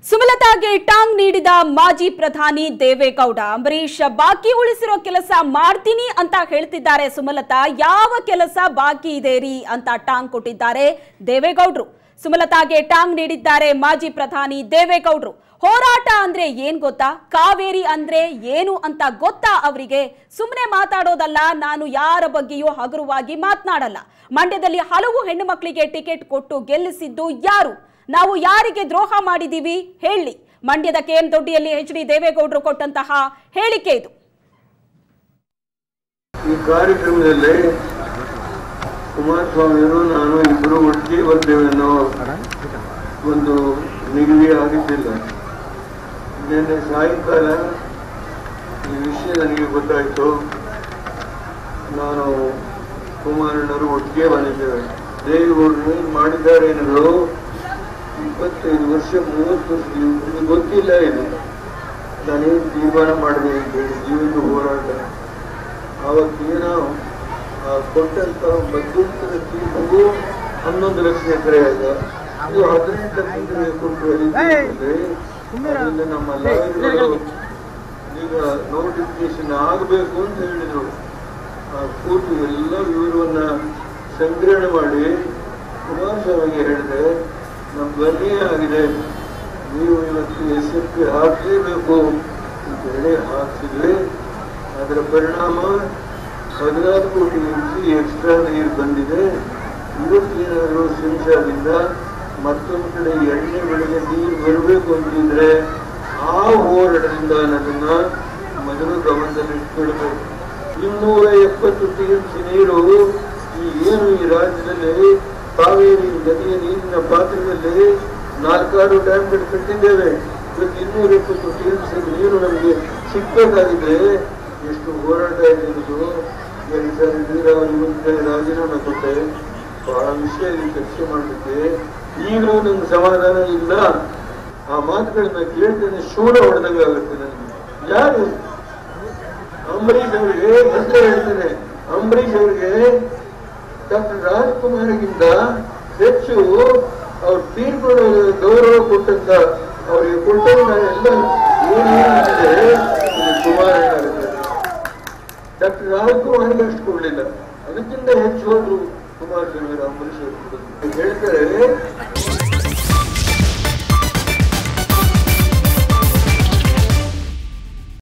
ಸುಮಲತಾಗೆ ಟಾಂಗ್ ನೀಡಿದ ಮಾಜಿ ಪ್ರಧಾನಿ ದೇವೇಗೌಡ ಅಂಬರೀಶ್ ಬಾಕಿ ಉಳಿಸಿರೋ ಕೆಲಸ ಮಾಡ್ತೀನಿ ಅಂತ ಹೇಳ್ತಿದ್ದಾರೆ ಸುಮಲತಾ ಯಾವ ಕೆಲಸ ಬಾಕಿ ಇದೆ ರೀ ಅಂತ ಟಾಂಗ್ ಕೊಟ್ಟಿದ್ದಾರೆ ದೇವೇಗೌಡ್ರು ಸುಮಲತಾಗೆ ಟಾಂಗ್ ನೀಡಿದ್ದಾರೆ ಮಾಜಿ ಪ್ರಧಾನಿ ದೇವೇಗೌಡ್ರು ಹೋರಾಟ ಅಂದ್ರೆ ಏನ್ ಗೊತ್ತಾ ಕಾವೇರಿ ಅಂದ್ರೆ ಏನು ಅಂತ ಗೊತ್ತಾ ಅವರಿಗೆ ಸುಮ್ಮನೆ ಮಾತಾಡೋದಲ್ಲ ನಾನು ಯಾರ ಬಗ್ಗೆಯೂ ಹಗುರವಾಗಿ ಮಾತನಾಡಲ್ಲ ಮಂಡ್ಯದಲ್ಲಿ ಹಲವು ಹೆಣ್ಣು ಮಕ್ಕಳಿಗೆ ಟಿಕೆಟ್ ಕೊಟ್ಟು ಗೆಲ್ಲಿಸಿದ್ದು ಯಾರು ನಾವು ಯಾರಿಗೆ ದ್ರೋಹ ಮಾಡಿದೀವಿ ಹೇಳಿ ಮಂಡ್ಯದ ಕೆಎಂ ದೊಡ್ಡಿಯಲ್ಲಿ ಎಚ್ ಡಿ ದೇವೇಗೌಡರು ಕೊಟ್ಟಂತಹ ಹೇಳಿಕೆ ಇದು ಈ ಕಾರ್ಯಕ್ರಮದಲ್ಲಿ ಕುಮಾರಸ್ವಾಮಿಯವರು ನಾನು ಇಬ್ಬರು ಒಟ್ಟಿಗೆ ಬರ್ತೇವೆ ಅನ್ನೋ ಒಂದು ನಿಗದಿ ಆಗಿದ್ದಿಲ್ಲ ನಿನ್ನೆ ಸಾಯಂಕಾಲ ಈ ವಿಷಯ ನನಗೆ ಗೊತ್ತಾಯಿತು ನಾನು ಕುಮಾರಣ್ಣವರು ಒಟ್ಟಿಗೆ ಬಂದಿದ್ದೇವೆ ದೇವೇಗೌಡರು ಏನು ಮಾಡಿದ್ದಾರೆ ಅನ್ನೋದು ಇಪ್ಪತ್ತೈದು ವರ್ಷ ಮೂವತ್ತು ವರ್ಷ ನಿಮ್ಗೆ ಗೊತ್ತಿಲ್ಲ ಇದು ನಾನೇನು ತೀರ್ಮಾನ ಮಾಡಿದೆ ಅಂತ ಹೇಳಿ ಜೀವನದ ಹೋರಾಟ ಅವತ್ತೇನೋ ಆ ಕೊಟ್ಟಂತ ಮಧ್ಯಂತರ ತೀರ್ಪಿಗೂ ಹನ್ನೊಂದು ಲಕ್ಷ ಎಕರೆ ಆಗ ಇದು ಹದಿನೆಂಟು ಲಕ್ಷ ಎಕರೆ ಕೊಟ್ಟು ಅದರಿಂದ ನಮ್ಮ ಲಾಯರ್ಗಳು ಈಗ ನೋಟಿಫಿಕೇಶನ್ ಆಗಬೇಕು ಅಂತ ಹೇಳಿದ್ರು ಆ ಕೂತು ಎಲ್ಲ ವಿವರವನ್ನ ಸಂಗ್ರಹಣೆ ಮಾಡಿ ಕುಮಾರಸ್ವಾಮಿಗೆ ಹೇಳಿದೆ ನಮ್ಮ ಧ್ವನಿ ಆಗಿದೆ ನೀವು ಇವತ್ತು ಎಸ್ ಎಫ್ ಪಿ ಹಾಕಲೇಬೇಕು ಅಂತ ಹೇಳಿ ಹಾಕ್ಸಿದ್ವಿ ಅದರ ಪರಿಣಾಮ ಹದಿನಾರು ಕೋಟಿ ಇಂಚಿ ಎಕ್ಸ್ಟ್ರಾ ನೀರು ಬಂದಿದೆ ಇವತ್ತೇನಾದರೂ ಸಿಂಚಾದಿಂದ ಮತ್ತೊಂದು ಕಡೆ ಎಣ್ಣೆ ಬೆಳೆಗೆ ನೀರು ಬರಬೇಕು ಅಂತಿದ್ರೆ ಆ ಹೋರಾಟದಿಂದ ಅನ್ನೋದನ್ನ ಮೊದಲು ಗಮನದಲ್ಲಿಟ್ಕೊಳ್ಬೇಕು ಇನ್ನೂರ ಎಪ್ಪತ್ತು ಟಿಎಂಸಿ ನೀರು ಈ ಏನು ಈ ರಾಜ್ಯದಲ್ಲಿ ಕಾವೇರಿ ನದಿಯ ನೀರಿನ ಪಾತ್ರದಲ್ಲಿ ನಾಲ್ಕಾರು ಡ್ಯಾಮ್ಗಳು ಕಟ್ಟಿದ್ದೇವೆ ಇವತ್ತು ಇನ್ನೂರ ಎಪ್ಪತ್ತು ಟಿಎಂಸಿ ನೀರು ನಮಗೆ ಸಿಗ್ಬೇಕಾಗಿದೆ ಎಷ್ಟು ಹೋರಾಟ ಇರುವುದು ಎರಡು ಸಾರಿ ನೀರಾವರಿ ಮಂತ್ರಿ ರಾಜೀನಾಮೆ ಕೊಟ್ಟೆ ಬಹಳ ವಿಷಯ ಇಲ್ಲಿ ಚರ್ಚೆ ಮಾಡಲಿಕ್ಕೆ ಈಗಲೂ ನಂಗೆ ಸಮಾಧಾನ ಇಲ್ಲ ಆ ಮಾತುಗಳನ್ನ ಕೇಳ್ತೇನೆ ಶೂಲ ಹೊಡೆದಂಗೆ ಆಗುತ್ತೆ ನನಗೆ ಯಾರು ಅಂಬರೀಷ್ ಅವರಿಗೆ ಅಂತ ಹೇಳ್ತೇನೆ ಅಂಬರೀಷ್ ಅವರಿಗೆ ಡಾಕ್ಟರ್ ರಾಜ್ಕುಮಾರ್ಗಿಂತ ಹೆಚ್ಚು ಅವ್ರ ತೀರ್ಪುಗಳ ಗೌರವ ಕೊಟ್ಟಂತ ಅವರಿಗೆ ಕೊಟ್ಟಂತ ಎಲ್ಲ ಏನೇನಿದೆ ಇದು ಕುಮಾರಣ್ಣ ಡಾಕ್ಟರ್ ರಾಜ್ಕುಮಾರ್ಗೆ ಅಷ್ಟು ಕೊಡ್ಲಿಲ್ಲ ಅದಕ್ಕಿಂತ ಹೆಚ್ಚು ಹೋದ್ರು ಕುಮಾರಸ್ವಾಮಿ ಅಂಬರೀಷ್ ಅವರು ಹೇಳ್ತಾರೆ